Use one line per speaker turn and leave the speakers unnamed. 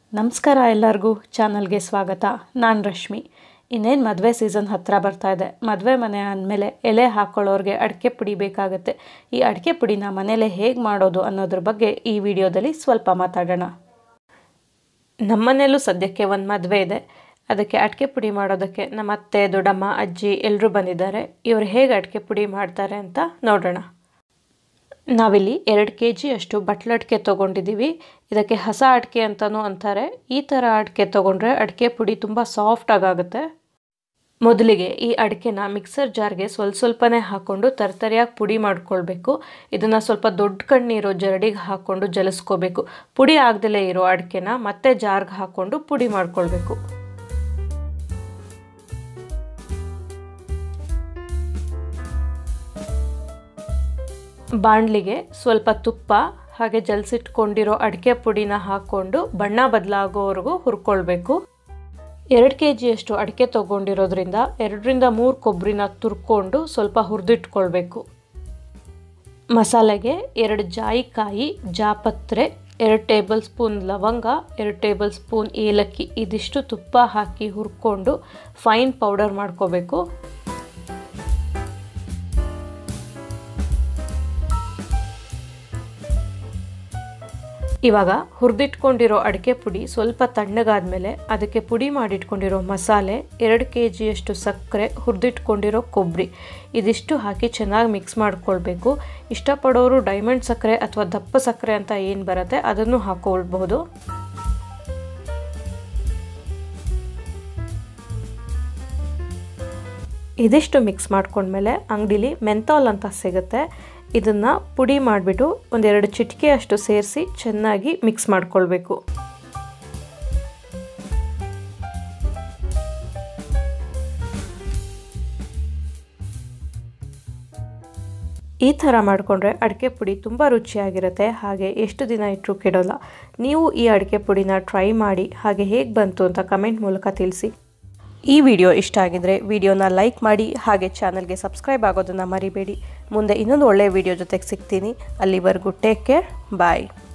ನಮಸ್ಕಾರ ಎಲ್ಲರಿಗೂ ಚಾನಲ್ಗೆ ಸ್ವಾಗತ ನಾನು ರಶ್ಮಿ ಇನ್ನೇನು ಮದುವೆ ಸೀಸನ್ ಹತ್ತಿರ ಬರ್ತಾ ಇದೆ ಮದುವೆ ಮನೆ ಅಂದಮೇಲೆ ಎಲೆ ಹಾಕ್ಕೊಳ್ಳೋರಿಗೆ ಅಡಿಕೆ ಪುಡಿ ಬೇಕಾಗುತ್ತೆ ಈ ಅಡಿಕೆ ಪುಡಿನ ಮನೇಲೆ ಹೇಗೆ ಮಾಡೋದು ಅನ್ನೋದ್ರ ಬಗ್ಗೆ ಈ ವಿಡಿಯೋದಲ್ಲಿ ಸ್ವಲ್ಪ ಮಾತಾಡೋಣ ನಮ್ಮನೇಲೂ ಸದ್ಯಕ್ಕೆ ಒಂದು ಮದುವೆ ಇದೆ ಅದಕ್ಕೆ ಅಡಿಕೆ ಪುಡಿ ಮಾಡೋದಕ್ಕೆ ನಮ್ಮ ಅತ್ತೆ ದೊಡ್ಡಮ್ಮ ಅಜ್ಜಿ ಎಲ್ಲರೂ ಬಂದಿದ್ದಾರೆ ಇವರು ಹೇಗೆ ಅಡಿಕೆ ಪುಡಿ ಮಾಡ್ತಾರೆ ಅಂತ ನೋಡೋಣ ನಾವಿಲ್ಲಿ ಎರಡು ಕೆ ಜಿ ಅಷ್ಟು ಬಟ್ಲಡಿಕೆ ತೊಗೊಂಡಿದ್ದೀವಿ ಇದಕ್ಕೆ ಹಸ ಅಡಿಕೆ ಅಂತಲೂ ಅಂತಾರೆ ಈ ಥರ ಅಡಿಕೆ ತೊಗೊಂಡ್ರೆ ಅಡಿಕೆ ಪುಡಿ ತುಂಬ ಸಾಫ್ಟ್ ಆಗುತ್ತೆ ಮೊದಲಿಗೆ ಈ ಅಡಿಕೆನ ಮಿಕ್ಸರ್ ಜಾರ್ಗೆ ಸ್ವಲ್ಪ ಸ್ವಲ್ಪನೇ ಹಾಕ್ಕೊಂಡು ತರ್ತರಿಯಾಗಿ ಪುಡಿ ಮಾಡ್ಕೊಳ್ಬೇಕು ಇದನ್ನು ಸ್ವಲ್ಪ ದೊಡ್ಡ ಕಣ್ಣಿರೋ ಜರಡಿಗೆ ಹಾಕ್ಕೊಂಡು ಜಲಿಸ್ಕೋಬೇಕು ಪುಡಿ ಆಗದಲೇ ಇರೋ ಅಡಿಕೆನ ಮತ್ತೆ ಜಾರ್ಗೆ ಹಾಕ್ಕೊಂಡು ಪುಡಿ ಮಾಡ್ಕೊಳ್ಬೇಕು ಬಾಣಲಿಗೆ ಸ್ವಲ್ಪ ತುಪ್ಪ ಹಾಗೆ ಜಲಸಿಟ್ಕೊಂಡಿರೋ ಅಡಿಕೆ ಪುಡಿನ ಹಾಕ್ಕೊಂಡು ಬಣ್ಣ ಬದಲಾಗೋವರೆಗೂ ಹುರ್ಕೊಳ್ಬೇಕು ಎರಡು ಕೆ ಜಿಯಷ್ಟು ಅಡಿಕೆ ತೊಗೊಂಡಿರೋದ್ರಿಂದ ಎರಡರಿಂದ ಮೂರು ಕೊಬ್ಬರಿನ ತುರ್ಕೊಂಡು ಸ್ವಲ್ಪ ಹುರಿದಿಟ್ಕೊಳ್ಬೇಕು ಮಸಾಲೆಗೆ ಎರಡು ಜಾಯಿಕಾಯಿ ಜಾಪತ್ರೆ ಎರಡು ಟೇಬಲ್ ಸ್ಪೂನ್ ಲವಂಗ ಎರಡು ಟೇಬಲ್ ಸ್ಪೂನ್ ಏಲಕ್ಕಿ ಇದಿಷ್ಟು ತುಪ್ಪ ಹಾಕಿ ಹುರ್ಕೊಂಡು ಫೈನ್ ಪೌಡರ್ ಮಾಡ್ಕೋಬೇಕು ಇವಾಗ ಹುರಿದಿಟ್ಕೊಂಡಿರೋ ಅಡಿಕೆ ಪುಡಿ ಸ್ವಲ್ಪ ತಣ್ಣಗಾದ್ಮೇಲೆ ಅದಕ್ಕೆ ಪುಡಿ ಮಾಡಿಟ್ಕೊಂಡಿರೋ ಮಸಾಲೆ ಎರಡು ಕೆ ಜಿಯಷ್ಟು ಸಕ್ಕರೆ ಹುರಿದಿಟ್ಕೊಂಡಿರೋ ಕೊಬ್ಬರಿ ಇದಿಷ್ಟು ಹಾಕಿ ಚೆನ್ನಾಗಿ ಮಿಕ್ಸ್ ಮಾಡ್ಕೊಳ್ಬೇಕು ಇಷ್ಟಪಡೋರು ಡೈಮಂಡ್ ಸಕ್ಕರೆ ಅಥವಾ ದಪ್ಪ ಸಕ್ಕರೆ ಅಂತ ಏನು ಬರುತ್ತೆ ಅದನ್ನು ಹಾಕೊಳ್ಬಹುದು ಇದಿಷ್ಟು ಮಿಕ್ಸ್ ಮಾಡ್ಕೊಂಡ್ಮೇಲೆ ಅಂಗಡಿಲಿ ಮೆಂತಾಲ್ ಅಂತ ಸಿಗುತ್ತೆ ಇದನ್ನು ಪುಡಿ ಮಾಡಿಬಿಟ್ಟು ಒಂದೆರಡು ಚಿಟಿಕೆ ಅಷ್ಟು ಸೇರಿಸಿ ಚೆನ್ನಾಗಿ ಮಿಕ್ಸ್ ಮಾಡ್ಕೊಳ್ಬೇಕು ಈ ಥರ ಮಾಡಿಕೊಂಡ್ರೆ ಅಡಿಕೆ ಪುಡಿ ತುಂಬ ರುಚಿಯಾಗಿರುತ್ತೆ ಹಾಗೆ ಎಷ್ಟು ದಿನ ಇಟ್ಟರೂ ಕೆಡೋಲ್ಲ ನೀವು ಈ ಅಡಿಕೆ ಪುಡಿನ ಟ್ರೈ ಮಾಡಿ ಹಾಗೆ ಹೇಗೆ ಬಂತು ಅಂತ ಕಮೆಂಟ್ ಮೂಲಕ ತಿಳಿಸಿ ಈ ವಿಡಿಯೋ ಇಷ್ಟ ಆಗಿದ್ರೆ ವಿಡಿಯೋನ ಲೈಕ್ ಮಾಡಿ ಹಾಗೆ ಚಾನಲ್ಗೆ ಸಬ್ಸ್ಕ್ರೈಬ್ ಆಗೋದನ್ನು ಮರಿಬೇಡಿ ಮುಂದೆ ಇನ್ನೊಂದು ಒಳ್ಳೆಯ ವಿಡಿಯೋ ಜೊತೆಗೆ ಸಿಗ್ತೀನಿ ಅಲ್ಲಿವರೆಗೂ ಟೇಕ್ ಕೇರ್ ಬಾಯ್